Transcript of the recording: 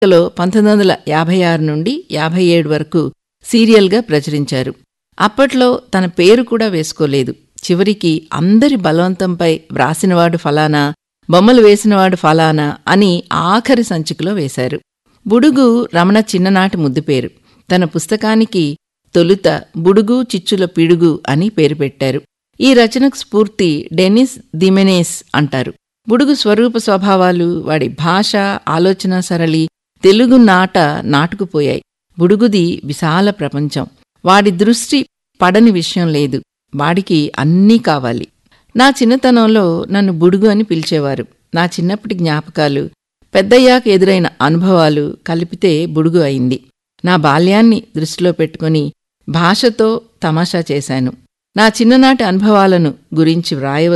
లో పంతొమ్మిది వందల యాభై ఆరు నుండి యాభై ఏడు వరకు సీరియల్గా ప్రచురించారు అప్పట్లో తన పేరు కూడా వేసుకోలేదు చివరికి అందరి బలవంతంపై వ్రాసినవాడు ఫలానా బొమ్మలు వేసినవాడు ఫలానా అని ఆఖరి సంచికలో వేశారు బుడుగు రమణ చిన్ననాటి ముద్దు పేరు తన పుస్తకానికి తొలుత బుడుగు చిచ్చుల పిడుగు అని పేరు పెట్టారు ఈ రచనకు స్ఫూర్తి డెనిస్ దిమెనేస్ అంటారు బుడుగు స్వరూప స్వభావాలు వాడి భాష ఆలోచన సరళి తెలుగు నాట నాటుకుపోయాయి బుడుగుది విశాల ప్రపంచం వాడి దృష్టి పడని విషయం లేదు వాడికి అన్నీ కావాలి నా చిన్నతనంలో నన్ను బుడుగు అని పిలిచేవారు నా చిన్నప్పటి జ్ఞాపకాలు పెద్దయ్యాక ఎదురైన అనుభవాలు కలిపితే బుడుగు అయింది నా బాల్యాన్ని దృష్టిలో పెట్టుకుని భాషతో తమాషా చేశాను నా చిన్ననాటి అనుభవాలను గురించి వ్రాయవ